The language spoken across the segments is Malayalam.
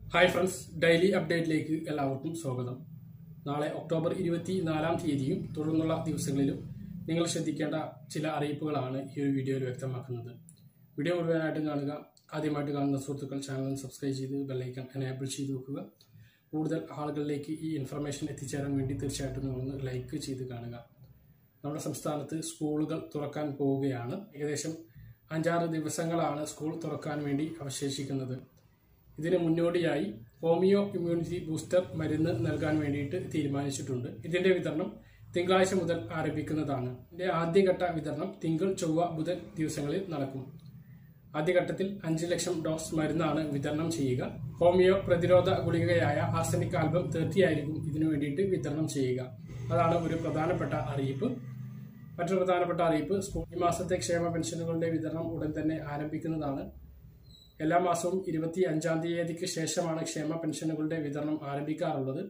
ഹായ് ഫ്രണ്ട്സ് ഡെയിലി അപ്ഡേറ്റിലേക്ക് എല്ലാവർക്കും സ്വാഗതം നാളെ ഒക്ടോബർ ഇരുപത്തി നാലാം തീയതിയും തുടർന്നുള്ള ദിവസങ്ങളിലും നിങ്ങൾ ശ്രദ്ധിക്കേണ്ട ചില അറിയിപ്പുകളാണ് ഈ ഒരു വീഡിയോയിൽ വ്യക്തമാക്കുന്നത് വീഡിയോ മുഴുവനായിട്ടും കാണുക ആദ്യമായിട്ട് കാണുന്ന സുഹൃത്തുക്കൾ ചാനൽ സബ്സ്ക്രൈബ് ചെയ്ത് ബെല്ലൈക്കൺ എനേബിൾ ചെയ്ത് വെക്കുക കൂടുതൽ ആളുകളിലേക്ക് ഈ ഇൻഫർമേഷൻ എത്തിച്ചേരാൻ വേണ്ടി തീർച്ചയായിട്ടും നിങ്ങളൊന്ന് ലൈക്ക് ചെയ്ത് കാണുക നമ്മുടെ സംസ്ഥാനത്ത് സ്കൂളുകൾ തുറക്കാൻ പോവുകയാണ് ഏകദേശം അഞ്ചാറ് ദിവസങ്ങളാണ് സ്കൂൾ തുറക്കാൻ വേണ്ടി അവശേഷിക്കുന്നത് ഇതിന് മുന്നോടിയായി ഹോമിയോ ഇമ്മ്യൂണിറ്റി ബൂസ്റ്റർ മരുന്ന് നൽകാൻ വേണ്ടിയിട്ട് തീരുമാനിച്ചിട്ടുണ്ട് ഇതിന്റെ വിതരണം തിങ്കളാഴ്ച മുതൽ ആരംഭിക്കുന്നതാണ് ഇതിന്റെ ആദ്യഘട്ട വിതരണം തിങ്കൾ ചൊവ്വ ബുധൻ ദിവസങ്ങളിൽ നടക്കും ആദ്യഘട്ടത്തിൽ അഞ്ച് ലക്ഷം ഡോസ് മരുന്നാണ് വിതരണം ചെയ്യുക ഹോമിയോ പ്രതിരോധ ഗുളികയായ ആർസനിക് ആൽബം തേർട്ടി ആയിരിക്കും ഇതിനു വേണ്ടിയിട്ട് വിതരണം ചെയ്യുക അതാണ് ഒരു പ്രധാനപ്പെട്ട അറിയിപ്പ് മറ്റൊരു പ്രധാനപ്പെട്ട അറിയിപ്പ് സ്കൂൾ ഈ മാസത്തെ ക്ഷേമ പെൻഷനുകളുടെ വിതരണം ഉടൻ തന്നെ ആരംഭിക്കുന്നതാണ് എല്ലാ മാസവും ഇരുപത്തി അഞ്ചാം തീയതിക്ക് ശേഷമാണ് ക്ഷേമ പെൻഷനുകളുടെ വിതരണം ആരംഭിക്കാറുള്ളത്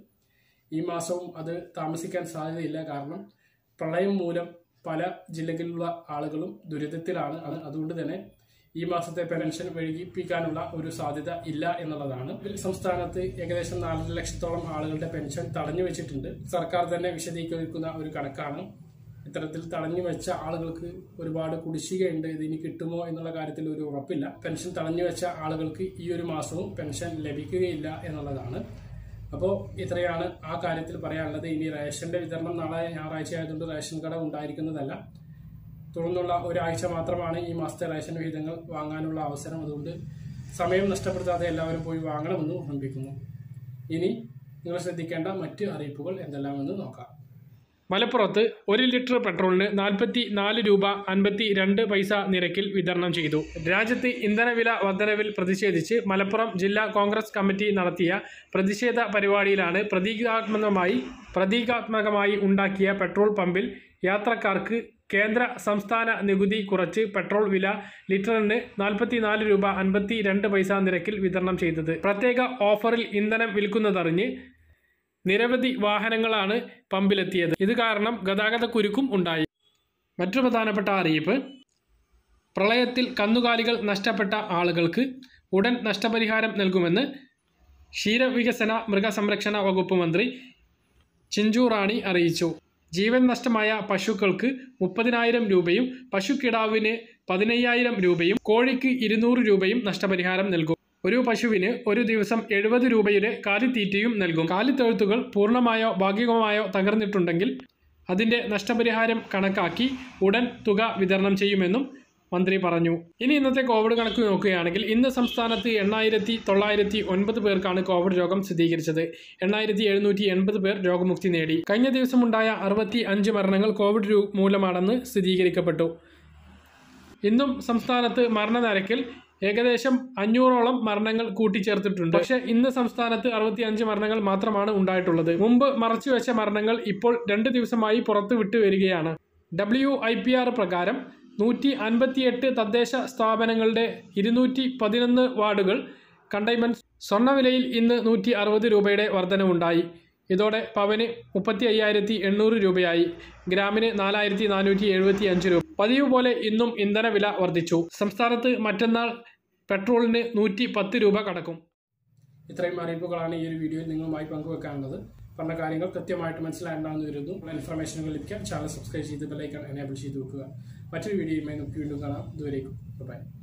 ഈ മാസവും അത് താമസിക്കാൻ സാധ്യതയില്ല കാരണം പ്രളയം മൂലം പല ജില്ലകളിലുള്ള ആളുകളും ദുരിതത്തിലാണ് അത് അതുകൊണ്ട് തന്നെ ഈ മാസത്തെ പെൻഷൻ വൈകിപ്പിക്കാനുള്ള ഒരു സാധ്യത ഇല്ല എന്നുള്ളതാണ് ഇതിൽ സംസ്ഥാനത്ത് ഏകദേശം നാലര ലക്ഷത്തോളം ആളുകളുടെ പെൻഷൻ തടഞ്ഞു വെച്ചിട്ടുണ്ട് സർക്കാർ തന്നെ വിശദീകരിക്കുന്ന ഒരു കണക്കാണ് ഇത്തരത്തിൽ തടഞ്ഞു വെച്ച ആളുകൾക്ക് ഒരുപാട് കുടിശ്ശികയുണ്ട് ഇതിനി കിട്ടുമോ എന്നുള്ള കാര്യത്തിൽ ഒരു ഉറപ്പില്ല പെൻഷൻ തടഞ്ഞു വെച്ച ആളുകൾക്ക് ഈ ഒരു മാസവും പെൻഷൻ ലഭിക്കുകയില്ല എന്നുള്ളതാണ് അപ്പോൾ ഇത്രയാണ് ആ കാര്യത്തിൽ പറയാനുള്ളത് ഇനി റേഷന്റെ വിതരണം നാളെ ഞായറാഴ്ച ആയതുകൊണ്ട് റേഷൻ കട ഉണ്ടായിരിക്കുന്നതല്ല തുടർന്നുള്ള ഒരാഴ്ച മാത്രമാണ് ഈ മാസത്തെ റേഷൻ വിഹിതങ്ങൾ വാങ്ങാനുള്ള അവസരം അതുകൊണ്ട് സമയം നഷ്ടപ്പെടുത്താതെ എല്ലാവരും പോയി വാങ്ങണമെന്ന് ഓർമ്മിപ്പിക്കുന്നു ഇനി നിങ്ങൾ ശ്രദ്ധിക്കേണ്ട മറ്റ് അറിയിപ്പുകൾ എന്തെല്ലാമെന്ന് നോക്കാം മലപ്പുറത്ത് ഒരു ലിറ്റർ പെട്രോളിന് നാൽപ്പത്തി നാല് രൂപ അൻപത്തി രണ്ട് പൈസ നിരക്കിൽ വിതരണം ചെയ്തു രാജ്യത്ത് ഇന്ധനവില വർധനവിൽ പ്രതിഷേധിച്ച് മലപ്പുറം ജില്ലാ കോൺഗ്രസ് കമ്മിറ്റി നടത്തിയ പ്രതിഷേധ പരിപാടിയിലാണ് പ്രതീകാത്മകമായി പ്രതീകാത്മകമായി ഉണ്ടാക്കിയ പെട്രോൾ പമ്പിൽ യാത്രക്കാർക്ക് കേന്ദ്ര സംസ്ഥാന നികുതി കുറച്ച് പെട്രോൾ വില ലിറ്ററിന് നാൽപ്പത്തിനാല് രൂപ അൻപത്തി രണ്ട് പൈസ നിരക്കിൽ വിതരണം ചെയ്തത് പ്രത്യേക ഓഫറിൽ ഇന്ധനം വിൽക്കുന്നതറിഞ്ഞ് നിരവധി വാഹനങ്ങളാണ് പമ്പിലെത്തിയത് ഇത് കാരണം ഗതാഗത കുരുക്കും ഉണ്ടായി മറ്റൊരു പ്രധാനപ്പെട്ട അറിയിപ്പ് പ്രളയത്തിൽ കന്നുകാലികൾ നഷ്ടപ്പെട്ട ആളുകൾക്ക് ഉടൻ നഷ്ടപരിഹാരം നൽകുമെന്ന് ക്ഷീരവികസന മൃഗസംരക്ഷണ വകുപ്പ് മന്ത്രി ചിഞ്ചു റാണി അറിയിച്ചു ജീവൻ നഷ്ടമായ പശുക്കൾക്ക് മുപ്പതിനായിരം രൂപയും പശുക്കിടാവിന് പതിനയ്യായിരം രൂപയും കോഴിക്ക് ഇരുന്നൂറ് രൂപയും നഷ്ടപരിഹാരം നൽകും ഒരു പശുവിന് ഒരു ദിവസം എഴുപത് രൂപയുടെ കാലിത്തീറ്റയും നൽകും കാലിത്തൊഴുത്തുകൾ പൂർണ്ണമായോ ഭാഗികമായോ തകർന്നിട്ടുണ്ടെങ്കിൽ അതിൻ്റെ നഷ്ടപരിഹാരം കണക്കാക്കി ഉടൻ തുക വിതരണം ചെയ്യുമെന്നും മന്ത്രി പറഞ്ഞു ഇനി ഇന്നത്തെ കോവിഡ് കണക്ക് നോക്കുകയാണെങ്കിൽ ഇന്ന് സംസ്ഥാനത്ത് എണ്ണായിരത്തി തൊള്ളായിരത്തി ഒൻപത് പേർക്കാണ് കോവിഡ് രോഗം സ്ഥിരീകരിച്ചത് എണ്ണായിരത്തി എഴുന്നൂറ്റി എൺപത് പേർ രോഗമുക്തി നേടി കഴിഞ്ഞ ദിവസമുണ്ടായ അറുപത്തി അഞ്ച് മരണങ്ങൾ കോവിഡ് രു- മൂലമാണെന്ന് സ്ഥിരീകരിക്കപ്പെട്ടു ഇന്നും സംസ്ഥാനത്ത് മരണനിരക്കിൽ ഏകദേശം അഞ്ഞൂറോളം മരണങ്ങൾ കൂട്ടിച്ചേർത്തിട്ടുണ്ട് പക്ഷേ ഇന്ന് സംസ്ഥാനത്ത് അറുപത്തി അഞ്ച് മരണങ്ങൾ മാത്രമാണ് ഉണ്ടായിട്ടുള്ളത് മുമ്പ് മറച്ചുവെച്ച മരണങ്ങൾ ഇപ്പോൾ രണ്ട് ദിവസമായി പുറത്തു വിട്ടു വരികയാണ് ഡബ്ല്യു ഐ പി ആർ പ്രകാരം നൂറ്റി അൻപത്തിയെട്ട് തദ്ദേശ സ്ഥാപനങ്ങളുടെ ഇരുന്നൂറ്റി പതിനൊന്ന് വാർഡുകൾ കണ്ടെയ്ൻമെന്റ് സ്വർണ്ണവിലയിൽ ഇന്ന് നൂറ്റി അറുപത് രൂപയുടെ വർധനവുണ്ടായി ഇതോടെ പവന് മുപ്പത്തി അയ്യായിരത്തി എണ്ണൂറ് രൂപയായി ഗ്രാമിന് നാലായിരത്തി നാനൂറ്റി എഴുപത്തി അഞ്ച് രൂപ പതിവ് പോലെ ഇന്നും ഇന്ധനവില വർദ്ധിച്ചു സംസ്ഥാനത്ത് മറ്റന്നാൾ പെട്രോളിന് നൂറ്റി പത്ത് രൂപ കടക്കും ഇത്രയും അറിയിപ്പുകളാണ് ഈ ഒരു വീഡിയോയിൽ നിങ്ങളുമായി പങ്കുവെക്കാനുള്ളത് പറഞ്ഞ കാര്യങ്ങൾ കൃത്യമായിട്ട് മനസ്സിലായിട്ടുണ്ടാകുന്നു വരുന്നു ഇൻഫർമേഷനുകൾ ലഭിക്കാൻ ചാനൽ സബ്സ്ക്രൈബ് ചെയ്ത് ബെല്ലൈക്കൺ എനേബിൾ ചെയ്ത് വെക്കുക മറ്റൊരു വീഡിയോയുമായി നമുക്ക് വീണ്ടും കാണാം ഇതുവരേക്കും ബൈ